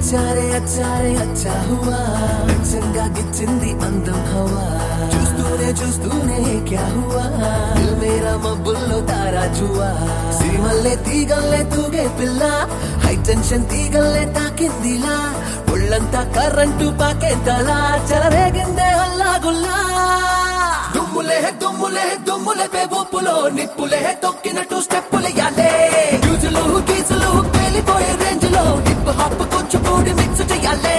అచ్చారే అచ్చారే అచ్చా హువా అచ్చంగా గిచ్చింది అందం హవా చూస్తూనే చూస్తూనే క్యా హువా దిల్ మేరా మబ్బుల్లో తారా జువా సిరిమల్లే తీగల్లే తూగే పిల్ల హై టెన్షన్ తీగల్లే తాకిందిలా ఒళ్ళంతా కర్రంటు పాకేంతలా చెలరేగిందే హల్లా గుల్లా దుమ్ములే దుమ్ములే దుమ్ములే పేబొప్పులో నిప్పులే తొక్కినట్టు స్టెప్పులు యాలే యూజులు గీజులు పేలిపోయే రేంజ్ లో హిప్ హాప్ కూచిపూడి మిక్స్ చెయ్యాలే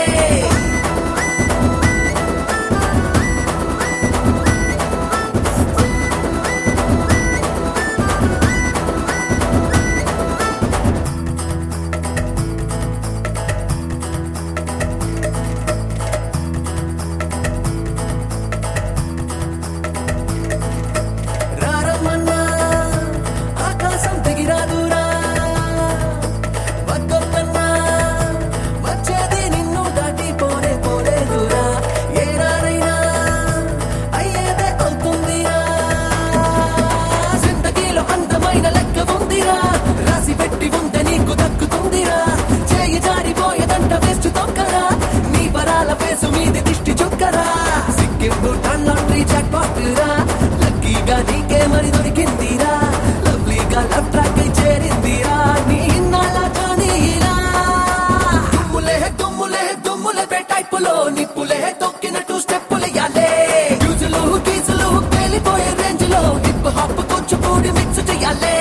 రారమ్మన్నా ఆకాశం దిగిరాదురా వద్దొద్దన్నా వచ్చేది నిన్ను దాటి పోనే పోలేదురా ఏ రారైనా అయ్యేదే అవుతుందిరా జిందగీలో అందమైన లెక్క ఉందిరా రాసి పెట్టి ఉంటే నీకు దక్కుతుందిరా చేయి జారిపోయేదంట వేస్ట్ తొక్కరా నీ పరాల ఫేసు మీది దిష్టి చుక్కరా సిక్కింపు టన్ లాండ్రీ జాక్ రా లక్కీగా నీకే మరి దొరికిందిరా లవ్లీగా లవ్ ట్రాక్ చేరిందిరా నీ ఇన్నాళ్ళ కానీ ఇలా దుమ్ములే దుమ్ములే దుమ్ములే టైపులో నిప్పులే తొక్కినట్టు స్టెప్పులు యాలే యూజులు గీజులు పేలిపోయే రేంజ్ లో హిప్ హాప్ కూచిపూడి మిక్స్ చెయ్యాలే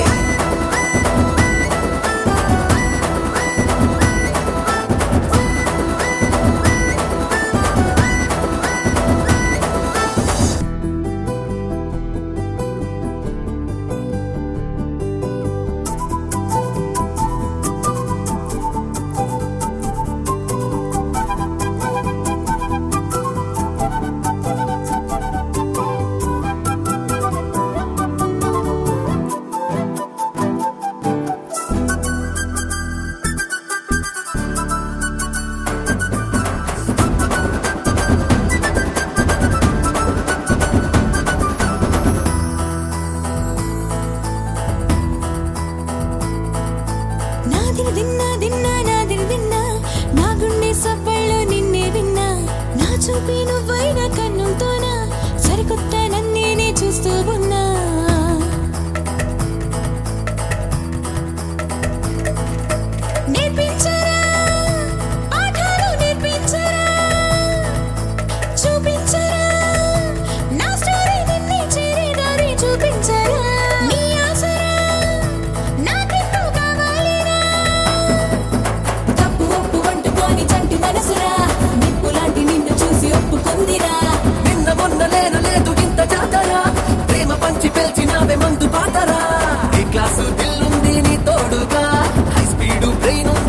నాదిన దిన్నా దిన్నా నాదిన దిన్నా నా గుండె సవ్వళ్ళు నిన్నే విన్నా నా చూపి నువ్వైన కన్నుతోన సరికొత్త నన్నేనే చూస్తూ ఉన్నా నేర్పించరా పాఠాలు నేర్పించరా చూపించరా నా స్టోరీ నిన్నే చేరే దారి చూపించరా నీ ఆసరా నాకెంతో కావాలిరా తప్పు ఒప్పు వంటుకొని చంటి మనసురా నిప్పు లాంటి నిన్ను చూసి ఒప్పుకుందిరా నిన్న మొన్న లేను లేదు ఇంత జాతరా ప్రేమ పంచి పెల్చినావే మందు పాతరా ఏ క్లాసు దిల్లుంది నీ తోడుగా హై స్పీడ్ బ్రెయిన్